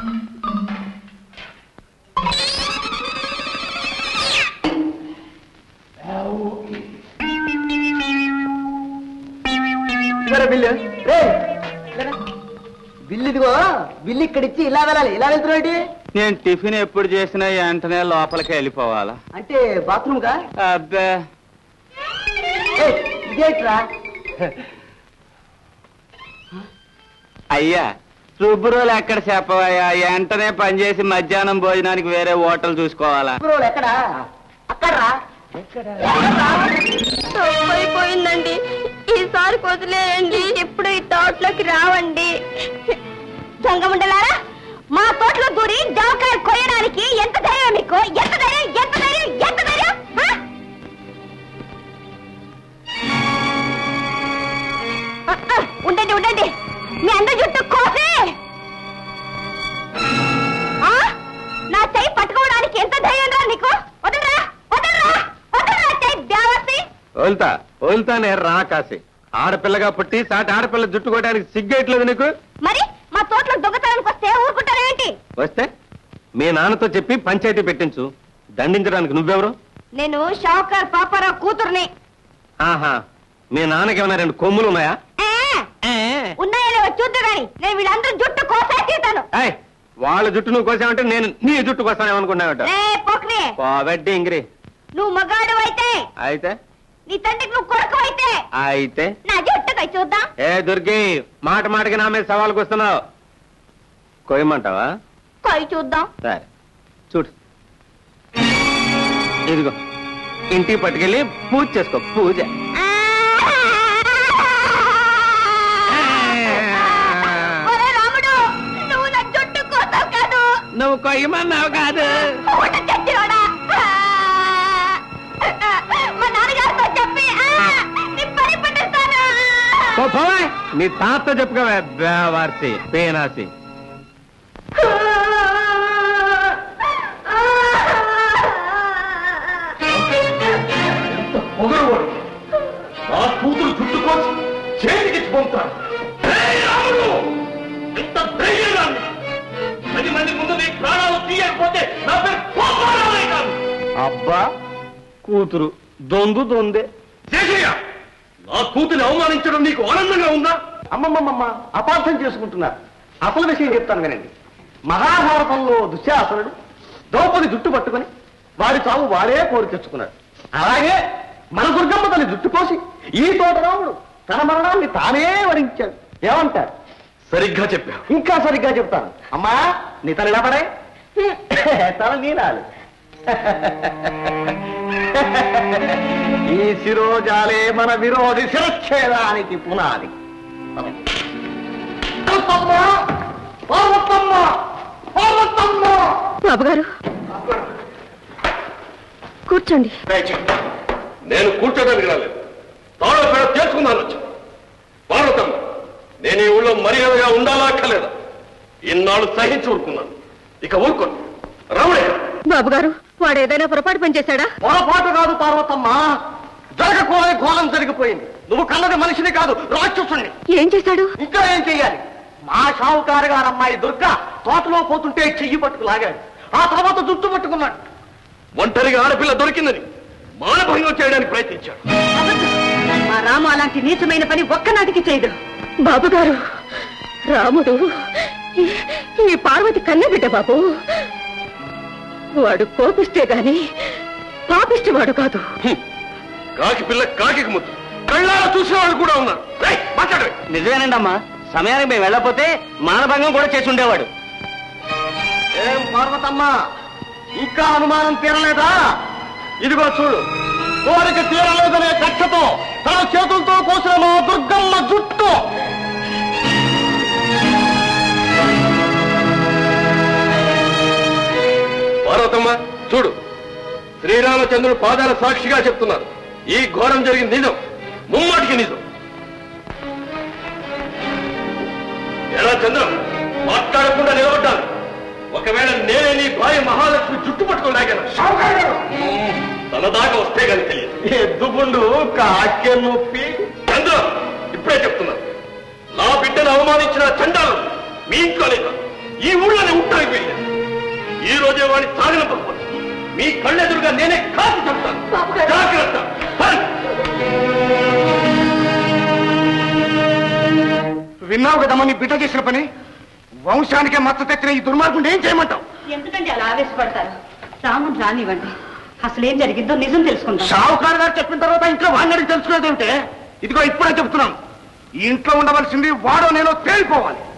ఇదిగోరా బిల్లు రే బిల్లు ఇదిగో బిల్లు ఇక్కడిచ్చి ఇలా వెళ్ళాలి ఇలా వెళ్తున్నాడు నేను టిఫిన్ ఎప్పుడు చేసినా వెంటనే లోపలికి వెళ్ళిపోవాలా అంటే బాత్రూమ్ కా అబ్బే ఏయ్, ఇదేంట్రా అయ్యా శుభ్రోలు ఎక్కడ చెప్పవయ్యా వెంటనే పనిచేసి మధ్యాహ్నం భోజనానికి వేరే హోటల్ చూసుకోవాలా బ్రోలు ఎక్కడా అక్కడ్రా అయిపోయిందండి ఈసారి వదిలేయండి ఎప్పుడు ఈ తోటలోకి రావండి దొంగముండలారా మా తోటలో దూరి జామకాయలు కొయ్యడానికి ఎంత ధైర్యం మీకు ఎంత ధైర్యం ఎంత ధైర్యం ఎంత ధైర్యం ఆ? ఆ, ఆ, ఉండండి ఉండండి మీ అందరి జుట్టు కోసే ఆ? నా చెయ్యి పట్టుకోవడానికి ఎంత ధైర్యం రా నీకు వదలరా వదలరా వదలరా చెయ్యి దేవసి వదులుతా వదులుతానే రాకాసి ఆడపిల్లగా పుట్టి సాటి ఆడపిల్ల జుట్టు కొట్టడానికి సిగ్గేయట్లేదు నీకు మరి మా తోటలో దొంగతనానికి వస్తే ఊరుకుంటారేంటి వస్తే మీ నాన్నతో చెప్పి పంచాయతీ పెట్టించు దండించడానికి నువ్వెవరు నేను షావుకార్ పాపారావు కూతుర్ని ఆహా మీ నాన్నకి ఏమైనా రెండు కొమ్ములు ఉన్నాయా ఆ, ఉన్నాయో లేవో చూద్దు గాని నేను వీళ్ళందరూ జుట్టు కోసే తీతాను ఏయ్ వాళ్ళ జుట్టు నువ్వు కోసావంటే నేను నీ జుట్టు కోసానేమనుకున్నావట రే పొక్రి పోవడ్డి ఇంగిరి నువ్వు మగాడు అయితే అయితే నీ తండ్రికి నువ్వు కొడుకు అయితే అయితే నా జుట్టుకై చూద్దాం ఏ దుర్గి మాట మాటకి నా మీద సవాల్కి వస్తున్నావు కొయ్యమంటావా కై చూద్దాం సరే చూడు ఇదిగో ఇంటికి పట్టుకెళ్ళి పూజ చేసుకో పూజ ఒరే రాముడు నువ్వు నా జుట్టు కోసావు కాదు నువ్వు కొయ్యమన్నావు కాదు ఊట చచ్చినోడా మా నాన్నగారితో చెప్పి ఆ, నీ పని పట్టిస్తాను పో, పోవే. నీ తాత చెప్పుకోవే బేవార్సి పేనాసి పొగరువాడు నా కూతురు చుట్టుకోసి చేతికి పంపుతాడు రాముడు ఎంత ధైర్యం పది మంది ముందు నీ ప్రాణాలు తీయకపోతే నా పేరు కోపారావే కాదు అబ్బా కూతురు దొందు దొందే శేషయ్య నా కూతురిని అవమానించడం నీకు ఆనందంగా ఉందా అమ్మమ్మమ్మ అపార్థం చేసుకుంటున్నారు అసలు విషయం చెప్తాను వినండి మహాభారతంలో దుశ్శాసనుడు ద్రౌపది జుట్టు పట్టుకొని వాడి చావు వాడే కోరి తెచ్చుకున్నాడు అలాగే మన దుర్గమ్మ తల్లి జుట్టు కోసి ఈ తోట రాముడు తన మరణాన్ని తానే వరించాడు ఏమంటారు సరిగ్గా చెప్పా ఇంకా సరిగ్గా చెప్తాను అమ్మా నీ తల ఇలా పడే తల నీలాలు ఈ శిరోజాలే మన విరోధి శిరచ్ఛేదానికి పునాది పార్వతమ్మ! పార్వతమ్మ! పార్వతమ్మ! బాబు గారు కూర్చోండి నేను కూర్చోడానికి రాలేదు తాళో పేడ చేసుకుందాను వచ్చా పార్వతమ్మ నేను ఈ ఊళ్ళో మర్యాదగా ఉండాలా అక్కర్లేదా ఇన్నాళ్ళు సహించి ఊరుకున్నాను ఇక ఊరుకోను రాముడే బాబు గారు వాడు ఏదైనా పొరపాటు పని చేశాడా పొరపాటు కాదు పార్వతమ్మ జరగకూడని ఘోరం జరిగిపోయింది నువ్వు కన్నది మనిషిని కాదు రాక్షసుని ఏం చేశాడు ఇంకా ఏం చెయ్యాలి మా షావుకారు గారు అమ్మాయి దుర్గ తోటలో పోతుంటే చెయ్యి పట్టుకు లాగాడు ఆ తర్వాత జుట్టు పట్టుకున్నాడు ఒంటరిగా ఆడపిల్ల దొరికిందని మానభంగం చేయడానికి ప్రయత్నించాడు మా రాము అలాంటి నీచమైన పని ఒక్కనాటికి చేయడు బాబు గారు రాముడు ఈ- ఈ పార్వతి కన్నబిడ్డ బాబు వాడు కోపిస్తే గాని పాపిష్టవాడు కాదు హ్మ్. కాకి పిల్ల కాకి ముద్దు కళ్ళారా చూసిన వాళ్ళు కూడా ఉన్నారు రేయ్, మాట్లాడు నిజమేనండి అమ్మా సమయానికి మేము వెళ్ళకపోతే మానభంగం కూడా చేసి ఉండేవాడు ఏం పార్వతమ్మ ఇంకా అనుమానం తీరలేదా ఇదిగో చూడు కోరిక తీరలేదనే కక్షతో తన చేతులతో కోసిన మా దుర్గమ్మ జుట్టు పార్వతమ్మ చూడు శ్రీరామచంద్రుడు పాదాల సాక్షిగా చెప్తున్నారు ఈ ఘోరం జరిగింది నిజం ముమ్మాటికి నిజం ఎలా చంద్రం మాట్లాడకుండా నిలబడ్డాను ఒకవేళ నేనే నీ భార్య మహాలక్ష్మి జుట్టు పట్టుకోలేగలను తన దాకా వస్తే కానీ తెలియదు ఎద్దుపుండు కాకె నొప్పి చంద్రం ఇప్పుడే చెప్తున్నాను నా బిడ్డను అవమానించిన చండాలు మీ ఇంట్లోనే కాదు ఈ ఊళ్ళోనే ఉంటానికి వెళ్ళాను ఈ రోజే వాడిని సాగనంపకపోతే మీ కళ్ళెదురుగా నేనే కాల్చి చెప్తాను బాబుగారు. జాగ్రత్త పద. విన్నావు కదమ్మా నీ బిడ్డ చేసిన పని వంశానికే మచ్చ తెచ్చిన ఈ దుర్మార్గుని ఏం చేయమంటావు ఎందుకంటే అలా ఆవేశపడతారు రాముని రానివ్వండి అసలేం జరిగిందో నిజం తెలుసుకుందాం షావుకారు గారు చెప్పిన తర్వాత ఇంట్లో వాడిని అడిగి తెలుసుకునేది ఏమిటే ఇదిగో ఇప్పుడే చెప్తున్నాను ఈ ఇంట్లో ఉండవలసింది వాడో నేనో తేలిపోవాలి